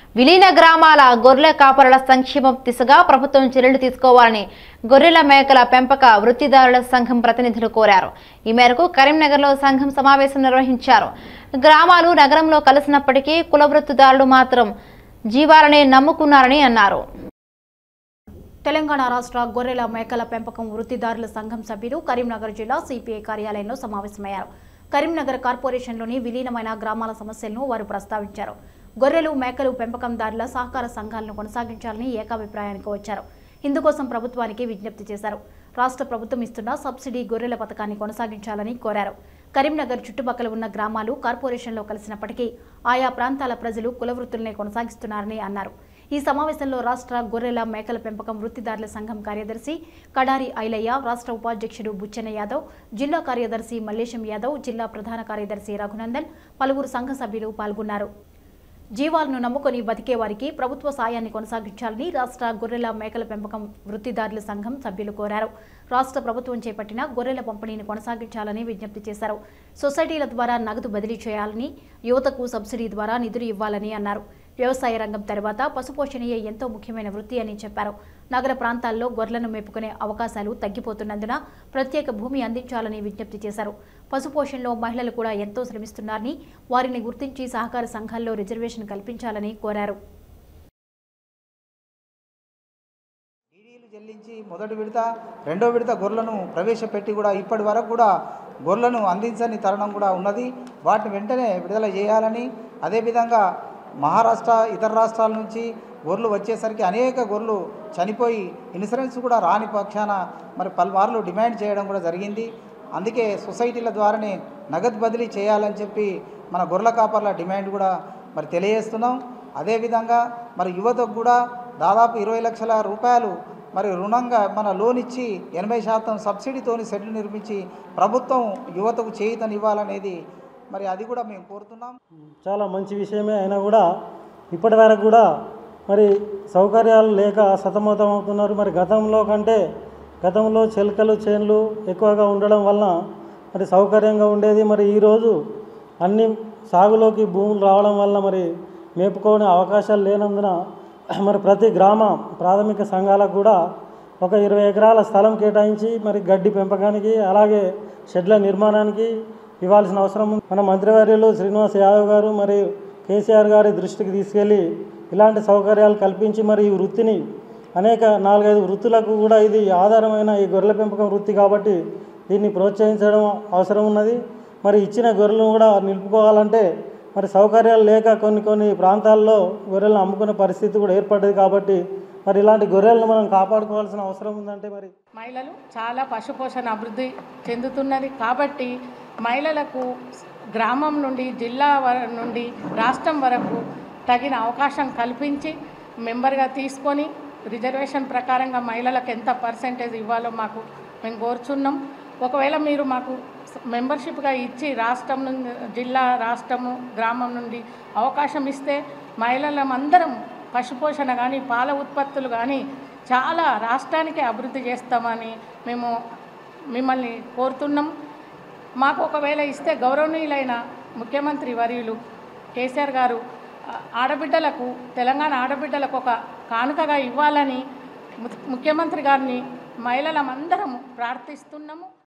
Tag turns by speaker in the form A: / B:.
A: విలీన గ్రామాల గొర్రెల కాపరుల సంక్షేమం దిశగా ప్రభుత్వం చర్యలు తీసుకోవాలని గొర్రెల మేకల పెంపక వృత్తిదారుల సంఘం ప్రతినిధులు కోరారు ఈ మేరకు కరీంనగర్లో సంఘం సమావేశం నిర్వహించారు గ్రామాలు నగరంలో కలిసినప్పటికీ కుల వృత్తిదారులు మాత్రం జీవాలనే నమ్ముకున్నారని అన్నారు
B: తెలంగాణ రాష్ట్ర గొర్రెల మేకల పెంపకం వృత్తిదారుల సంఘం సభ్యులు కరీంనగర్ జిల్లా సిపిఐ కార్యాలయంలో సమావేశమయ్యారు కరీంనగర్ కార్పొరేషన్లోని విలీనమైన గ్రామాల సమస్యలను వారు ప్రస్తావించారు గొర్రెలు మేకలు పెంపకందారుల సహకార సంఘాలను కొనసాగించాలని ఏకాభిప్రాయానికి వచ్చారు ఇందుకోసం ప్రభుత్వానికి విజ్ఞప్తి చేశారు రాష్ట్ర ప్రభుత్వం ఇస్తున్న సబ్సిడీ గొర్రెల పథకాన్ని కొనసాగించాలని కోరారు కరీంనగర్ చుట్టుపక్కల ఉన్న గ్రామాలు కార్పొరేషన్లో కలిసినప్పటికీ ఆయా ప్రాంతాల ప్రజలు కుల వృత్తులనే కొనసాగిస్తున్నారని అన్నారు ఈ సమావేశంలో రాష్ట్ర గొర్రెల మేకల పెంపకం వృత్తిదారుల సంఘం కార్యదర్శి కడారి ఐలయ్య రాష్ట్ర ఉపాధ్యక్షుడు బుచ్చన యాదవ్ జిల్లా కార్యదర్శి మల్లేశం యాదవ్ జిల్లా ప్రధాన కార్యదర్శి రఘునందన్ పలువురు సంఘ సభ్యులు పాల్గొన్నారు జీవాలను నమ్ముకొని బతికే వారికి ప్రభుత్వ సాయాన్ని కొనసాగించాలని రాష్ట్ర గొర్రెల మేకల పెంపకం వృత్తిదారుల సంఘం సభ్యులు కోరారు రాష్ట్ర ప్రభుత్వం చేపట్టిన గొర్రెల పంపిణీని కొనసాగించాలని విజ్ఞప్తి చేశారు సొసైటీల ద్వారా నగదు బదిలీ చేయాలని యువతకు సబ్సిడీ ద్వారా నిధులు ఇవ్వాలని అన్నారు వ్యవసాయ రంగం తర్వాత పశుపోషణయే ఎంతో ముఖ్యమైన వృత్తి అని చెప్పారు నగర ప్రాంతాల్లో గొర్రెలను మేపుకునే అవకాశాలు తగ్గిపోతున్నందున ప్రత్యేక భూమి అందించాలని విజ్ఞప్తి చేశారు పశుపోషణలో మహిళలు కూడా ఎంతో శ్రమిస్తున్నారని వారిని గుర్తించి సహకార సంఘాల్లో రిజర్వేషన్ కల్పించాలని కోరారు
C: డీడీలు చెల్లించి మొదటి విడత రెండో విడత గొర్రెలను ప్రవేశపెట్టి కూడా ఇప్పటి వరకు కూడా గొర్రెలను అందించని తరుణం కూడా ఉన్నది వాటిని వెంటనే విడుదల చేయాలని అదేవిధంగా మహారాష్ట్ర ఇతర రాష్ట్రాల నుంచి గొర్రెలు వచ్చేసరికి అనేక గొర్రెలు చనిపోయి ఇన్సూరెన్స్ కూడా రాని పక్షాన మరి పలుమార్లు డిమాండ్ చేయడం కూడా జరిగింది అందుకే సొసైటీల ద్వారానే నగదు బదిలీ చేయాలని చెప్పి మన గొర్రెల కాపర్ల డిమాండ్ కూడా మరి తెలియజేస్తున్నాం అదేవిధంగా మరి యువతకు కూడా దాదాపు ఇరవై లక్షల రూపాయలు మరి రుణంగా మన లోన్ ఇచ్చి ఎనభై శాతం సబ్సిడీతోని సెట్లు నిర్మించి ప్రభుత్వం యువతకు చేయుతనివ్వాలనేది మరి అది కూడా మేము కోరుతున్నాం
D: చాలా మంచి విషయమే అయినా కూడా ఇప్పటి వరకు కూడా మరి సౌకర్యాలు లేక సతమతం అవుతున్నారు మరి గతంలో కంటే గతంలో చెలకలు చేన్లు ఎక్కువగా ఉండడం వలన మరి సౌకర్యంగా ఉండేది మరి ఈరోజు అన్ని సాగులోకి భూములు రావడం వల్ల మరి మేపుకోనే అవకాశాలు లేనందున మరి ప్రతి గ్రామ ప్రాథమిక సంఘాలకు కూడా ఒక ఇరవై ఎకరాల స్థలం కేటాయించి మరి గడ్డి పెంపకానికి అలాగే షెడ్ల నిర్మాణానికి ఇవ్వాల్సిన అవసరం ఉంది మన మంత్రివర్యులు శ్రీనివాస్ యాదవ్ గారు మరియు కేసీఆర్ గారి దృష్టికి తీసుకెళ్ళి ఇలాంటి సౌకర్యాలు కల్పించి మరి ఈ వృత్తిని అనేక నాలుగైదు వృత్తులకు కూడా ఇది ఆధారమైన ఈ గొర్రెల పెంపకం వృత్తి కాబట్టి దీన్ని ప్రోత్సహించడం అవసరం ఉన్నది మరి ఇచ్చిన గొర్రెలను కూడా నిలుపుకోవాలంటే మరి సౌకర్యాలు లేక కొన్ని కొన్ని ప్రాంతాల్లో గొర్రెలను అమ్ముకునే పరిస్థితి కూడా ఏర్పడ్డది కాబట్టి మరి ఇలాంటి గొర్రెలను మనం కాపాడుకోవాల్సిన అవసరం ఉందంటే మరి
E: మహిళలు చాలా పశుపోషణ అభివృద్ధి చెందుతున్నది కాబట్టి మహిళలకు గ్రామం నుండి జిల్లా వర నుండి రాష్ట్రం వరకు తగిన అవకాశం కల్పించి మెంబర్గా తీసుకొని రిజర్వేషన్ ప్రకారంగా మహిళలకు ఎంత పర్సెంటేజ్ ఇవ్వాలో మాకు మేము కోరుచున్నాం ఒకవేళ మీరు మాకు మెంబర్షిప్గా ఇచ్చి రాష్ట్రం నుండి జిల్లా రాష్ట్రము గ్రామం నుండి అవకాశం ఇస్తే మహిళలందరం పశుపోషణ కానీ పాల ఉత్పత్తులు కానీ చాలా రాష్ట్రానికి అభివృద్ధి చేస్తామని మేము మిమ్మల్ని కోరుతున్నాం మాకు ఒకవేళ ఇస్తే గౌరవనీయులైన ముఖ్యమంత్రి వర్యులు కేసీఆర్ గారు ఆ, ఆడబిడ్డలకు తెలంగాణ ఆడబిడ్డలకు ఒక కానుకగా ఇవ్వాలని ము- ముఖ్యమంత్రి గారిని మహిళలమందరము ప్రార్థిస్తున్నాము